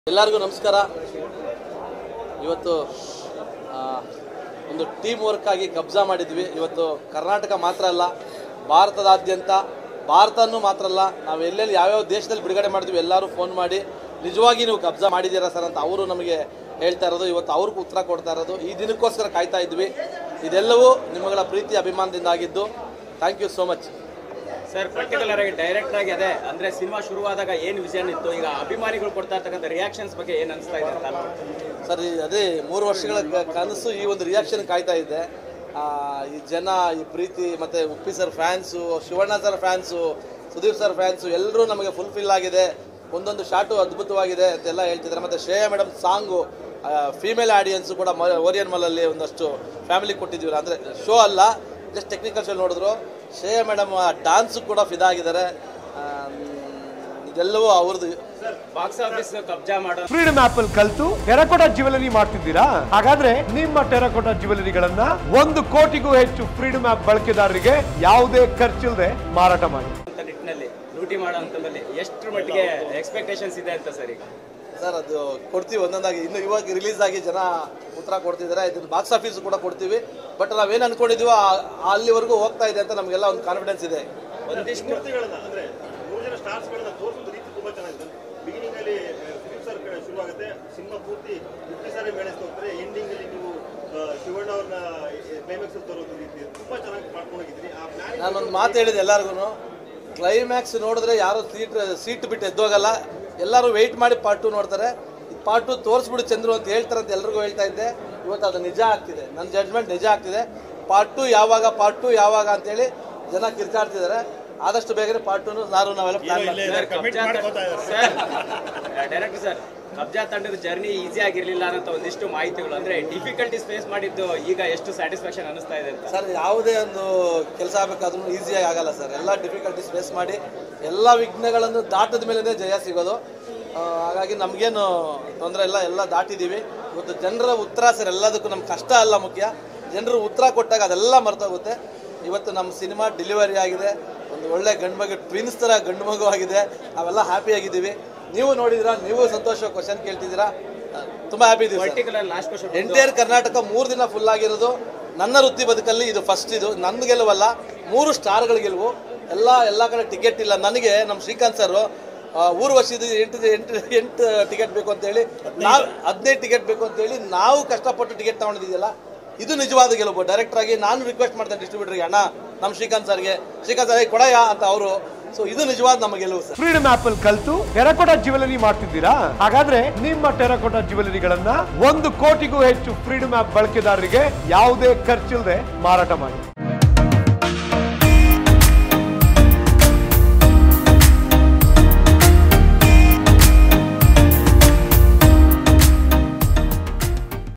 ಎಲ್ಲರಿಗೂ ನಮಸ್ಕಾರ ಇವತ್ತು ಆ, ಒಂದು ಟೀಮ್ ವರ್ಕ್ ಆಗಿ ಕಬ್ಜಾ ಮಾಡಿದ್ವಿ ಇವತ್ತು ಕರ್ನಾಟಕ ಮಾತ್ರ ಅಲ್ಲ ಭಾರತದಾದ್ಯಂತ ಭಾರತನೂ ಮಾತ್ರ ಅಲ್ಲ ನಾವು ಎಲ್ಲೆಲ್ಲಿ ಯಾವ್ಯಾವ ದೇಶದಲ್ಲಿ ಬಿಡುಗಡೆ ಮಾಡಿದ್ವಿ ಎಲ್ಲರೂ ಫೋನ್ ಮಾಡಿ ನಿಜವಾಗಿ ನೀವು ಕಬ್ಜಾ ಮಾಡಿದ್ದೀರಾ ಸರ್ ಅಂತ ಅವರು ನಮಗೆ ಹೇಳ್ತಾ ಇರೋದು ಇವತ್ತು ಅವ್ರಿಗೆ ಉತ್ತರ ಕೊಡ್ತಾ ಇರೋದು ಈ ದಿನಕ್ಕೋಸ್ಕರ ಕಾಯ್ತಾ ಇದ್ವಿ ಇದೆಲ್ಲವೂ ನಿಮ್ಮಗಳ ಪ್ರೀತಿ ಅಭಿಮಾನದಿಂದ ಆಗಿದ್ದು thank you so much sir particular ಆಗಿ ಡೈರೆಕ್ಟ್ ಆಗಿ ಅದೇ ಅಂದ್ರೆ ಸಿನಿಮಾ ಶುರುವಾದಾಗ ಏನ್ ವಿಷನ್ ಇತ್ತು ಈಗ ಅಭಿಮಾನಿಗಳು ಕೊಡ್ತಾ ಇರ್ತಕ್ಕಂಥ ರಿಯಾಕ್ಷನ್ಸ್ ಬಗ್ಗೆ ಏನ್ ಅನಿಸ್ತಾ ಇದೆ ಅಂತ ಸರ್ ಈ ಅದೇ ಮೂರು ವರ್ಷಗಳ ಕ- ಕನಸು ಈ ಒಂದು ರಿಯಾಕ್ಷನ್ ಕಾಯ್ತಾ ಇದೆ ಆ, ಈ ಜನ ಈ ಪ್ರೀತಿ ಮತ್ತೆ Uppi sir fans Shivanna sir fans Sudeep sir fans ಎಲ್ಲರೂ ನಮಗೆ ಫುಲ್ಫಿಲ್ ಆಗಿದೆ ಒಂದೊಂದು ಶಾಟು ಅದ್ಭುತವಾಗಿದೆ ಅಂತೆಲ್ಲ ಹೇಳ್ತಿದ್ದಾರೆ ಮತ್ತೆ Shreya madam song female audience ಕೂಡ ಮ ಓರಿಯನ್ ಮಲಲ್ಲಿ ಒಂದಷ್ಟು ಫ್ಯಾಮಿಲಿ ಕೊಟ್ಟಿದ್ದೀವಿ ಅಂದರೆ ಶೋ ಅಲ್ಲ ಜಸ್ಟ್ ಟೆಕ್ನಿಕಲ್ ಶೋ ನೋಡಿದ್ರು ಶ್ರೇಯಾ ಮೇಡಮ್ ಡಾನ್ಸು ಕೂಡ ಫಿದಾಗಿದ್ದಾರೆ ಆ, ಇದೆಲ್ಲವೂ ಅವ್ರದ್ದು ಬಾಕ್ಸ್ ಆಫೀಸ್ ಕಬ್ಜಾ ಮಾಡೋ ಫ್ರೀಡಮ್ ಆಪ್ ಅಲ್ಲಿ ಕಲ್ತು ಟೆರಕೋಟಾ ಜ್ಯುವೆಲರಿ ಮಾಡ್ತಿದ್ದೀರಾ ಹಾಗಾದ್ರೆ ನಿಮ್ಮ ಟೆರಕೋಟಾ ಜ್ಯುವೆಲರಿಗಳನ್ನ ಒಂದು ಕೋಟಿಗೂ ಹೆಚ್ಚು ಫ್ರೀಡಮ್ ಆಪ್ ಬಳಕೆದಾರರಿಗೆ ಯಾವುದೇ ಖರ್ಚಿಲ್ಲದೆ ಮಾರಾಟ ಮಾಡಿ ಅಂತ ನಿಟ್ಟಿನಲ್ಲಿ ಲೂಟಿ ಮಾಡೋ ಹಂತದಲ್ಲಿ ಎಷ್ಟರ ಮಟ್ಟಿಗೆ ಎಕ್ಸ್ಪೆಕ್ಟೇಷನ್ಸ್ ಇದೆ ಅಂತ ಸರ್ ಈಗ ಸರ್ ಅದು ಕೊಡ್ತೀವಿ ಒಂದೊಂದಾಗಿ ಇನ್ನು ಇವಾಗ ರಿಲೀಸ್ ಆಗಿ ಜನ ಉತ್ತರ ಕೊಡ್ತಿದ್ದಾರೆ ಇದನ್ನ ಬಾಕ್ಸ್ ಆಫೀಸ್ ಕೂಡ ಕೊಡ್ತೀವಿ ಬಟ್ ನಾವೇನು ಅನ್ಕೊಂಡಿದೀವೋ ಆ- ಅಲ್ಲಿವರೆಗೂ ಹೋಗ್ತಾ ಇದೆ ಅಂತ ನಮಗೆಲ್ಲ ಒಂದು ಕಾನ್ಫಿಡೆನ್ಸ್ ಇದೆ ಒಂದಿಷ್ಟು ಮೂರ್ತಿಗಳನ್ನ ಅಂದ್ರೆ ಮೂರು ಜನ ಸ್ಟಾರ್ಸ್ ಗಳನ್ನ ತೋರಿಸೋದು ರೀತಿ ತುಂಬಾ ಚೆನ್ನಾಗಿದೆ ಬಿಗಿನಿಂಗ್ ಅಲ್ಲಿ ಫಿಲಿಪ್ ಸರ್ ಕಡೆ ಶುರುವಾಗುತ್ತೆ ಸಿನಿಮಾ ಪೂರ್ತಿ ಫಿಫ್ಟಿ ಸಾರಿ ಮೇಳಿಸ್ತಾ ಹೋಗ್ತಾರೆ ಎಂಡಿಂಗ್ ಅಲ್ಲಿ ನೀವು ಆ, ಶಿವಣ್ಣ ಅವ್ರನ್ನ ಕ್ಲೈಮ್ಯಾಕ್ಸ್ ಅಲ್ಲಿ ತರೋದು ರೀತಿ ತುಂಬಾ ಚೆನ್ನಾಗಿ ಮಾಡ್ಕೊಂಡಿದ್ದೀರಿ ಆ ಪ್ಲಾನ್ ನಾನೊಂದು ಮಾತು ಹೇಳಿದೆ ಎಲ್ಲರಿಗೂ ಕ್ಲೈಮ್ಯಾಕ್ಸ್ ನೋಡಿದ್ರೆ ಯಾರು ಸೀಟ್ ಸೀಟ್ ಬಿಟ್ಟು ಎದ್ದೋಗಲ್ಲ ಎಲ್ಲರೂ ವೆಯ್ಟ್ ಮಾಡಿ ಪಾರ್ಟ್ ಟು ನೋಡ್ತಾರೆ ಪಾರ್ಟ್ ಟು ತೋರಿಸ್ಬಿಡು ಚಂದ್ರು ಅಂತ ಹೇಳ್ತಾರೆ ಅಂತ ಎಲ್ರಿಗೂ ಹೇಳ್ತಾ ಇದ್ದೆ ಇವತ್ತು ಅದು ನಿಜ ಆಗ್ತಿದೆ ನನ್ನ ಜಡ್ಜ್ಮೆಂಟ್ ನಿಜ ಆಗ್ತಿದೆ ಪಾರ್ಟ್ ಟು ಯಾವಾಗ ಪಾರ್ಟ್ ಟು ಯಾವಾಗ ಅಂತೇಳಿ ಜನ ಕಿರ್ಚಾಡ್ತಿದ್ದಾರೆ ಆದಷ್ಟು ಬೇಗನೆ ಪಾರ್ಟ್ ಟು ನಾನು ನಾವೆಲ್ಲ ಪ್ಲಾನ್ ಮಾಡ್ತೀವಿ sir Kabzaa sir director sir Kabzaa ತಂಡದ ಜರ್ನಿ ಈಸಿ ಆಗಿರ್ಲಿಲ್ಲ ಅನ್ನೋ ಒಂದಿಷ್ಟು ಮಾಹಿತಿಗಳು ಅಂದ್ರೆ ಡಿಫಿಕಲ್ಟೀಸ್ ಫೇಸ್ ಮಾಡಿದ್ದು ಈಗ ಎಷ್ಟು ಸ್ಯಾಟಿಸ್ಫ್ಯಾಕ್ಷನ್ ಅನಿಸ್ತಾ ಇದೆ ಅಂತ ಸರ್ ಯಾವುದೇ ಒಂದು ಕೆಲಸ ಆಗಬೇಕಾದ್ರೂ ಈಸಿಯಾಗಿ ಆಗಲ್ಲ ಸರ್ ಎಲ್ಲ ಡಿಫಿಕಲ್ಟೀಸ್ ಫೇಸ್ ಮಾಡಿ ಎಲ್ಲ ವಿಘ್ನಗಳನ್ನು ದಾಟದ ಮೇಲೆ ಜಯ ಸಿಗೋದು ಆ, ಹಾಗಾಗಿ ನಮಗೇನು ತೊಂದರೆ ಇಲ್ಲ ಎಲ್ಲ ದಾಟಿದ್ದೀವಿ ಇವತ್ತು ಜನರ ಉತ್ತರ ಸರ್ ಎಲ್ಲದಕ್ಕೂ ನಮ್ಮ ಕಷ್ಟ ಅಲ್ಲ ಮುಖ್ಯ ಜನರು ಉತ್ತರ ಕೊಟ್ಟಾಗ ಅದೆಲ್ಲ ಮರ್ತೋಗುತ್ತೆ ಇವತ್ತು ನಮ್ಮ ಸಿನಿಮಾ ಡೆಲಿವರಿ ಆಗಿದೆ ಒಂದು ಒಳ್ಳೆ ಗಂಡು ಮಗು ಟ್ವಿನ್ಸ್ ಥರ ಗಂಡು ಮಗು ಆಗಿದೆ ನಾವೆಲ್ಲ ಹ್ಯಾಪಿ ಆಗಿದ್ದೀವಿ ನೀವು ನೋಡಿದಿರಾ ನೀವು ಸಂತೋಷ ಕ್ವಶನ್ ಕೇಳ್ತಿದ್ದೀರಾ ಆ, ತುಂಬ ಹ್ಯಾಪಿ ಇದ್ದೀವಿ sir particular last question entire Karnataka ಮೂರು ದಿನ ಫುಲ್ ಆಗಿರೋದು ನನ್ನ ವೃತ್ತಿ ಬದುಕಲ್ಲಿ ಇದು ಫಸ್ಟ್ ಇದು ನನ್ನ ಗೆಲುವಲ್ಲ ಮೂರು ಸ್ಟಾರ್ಗಳ ಗೆಲುವು ಎಲ್ಲ ಎಲ್ಲ ಕಡೆ ಟಿಕೆಟ್ ಇಲ್ಲ ನನಗೆ ನಮ್ಮ ಶ್ರೀಕಾಂತ್ ಸರ್ ಊರು ವರ್ಷದ ಎಂಟು ಎಂಟು ಎಂಟು ಟಿಕೆಟ್ ಬೇಕು ಅಂತೇಳಿ ನಾವು ಹದಿನೈದು ಟಿಕೆಟ್ ಬೇಕು ಅಂತೇಳಿ ನಾವು ಕಷ್ಟಪಟ್ಟು ಟಿಕೆಟ್ ತಗೊಂಡಿದ್ದೀಯಲ್ಲ ಇದು ನಿಜವಾದ ಗೆಲುವು ಡೈರೆಕ್ಟರ್ ಆಗಿ ನಾನು ರಿಕ್ವೆಸ್ಟ್ ಮಾಡ್ತೇನೆ ಡಿಸ್ಟ್ರಿಬ್ಯೂಟರ್ಗೆ ಅಣ್ಣ ನಮ್ಮ ಶ್ರೀಕಾಂತ್ ಸರ್ಗೆ ಶ್ರೀಕಾಂತ್ ಸರ್ ಕೊಡಯ ಅಂತ ಅವರು ಸೊ ಇದು ನಿಜವಾದ ನಮ್ಮ ಗೆಲುವು ಸರ್ ಫ್ರೀಡಮ್ ಆಪ್ ಅಲ್ಲಿ ಕಲ್ತು ಟೆರಕೋಟಾ ಜ್ಯುವೆಲರಿ ಮಾಡ್ತಿದ್ದೀರಾ ಹಾಗಾದ್ರೆ ನಿಮ್ಮ ಟೆರಕೋಟಾ ಜ್ಯುವೆಲರಿಗಳನ್ನ ಒಂದು ಕೋಟಿಗೂ ಹೆಚ್ಚು ಫ್ರೀಡಮ್ ಆಪ್ ಬಳಕೆದಾರರಿಗೆ ಯಾವುದೇ ಖರ್ಚಿಲ್ಲದೆ ಮಾರಾಟ ಮಾಡಿ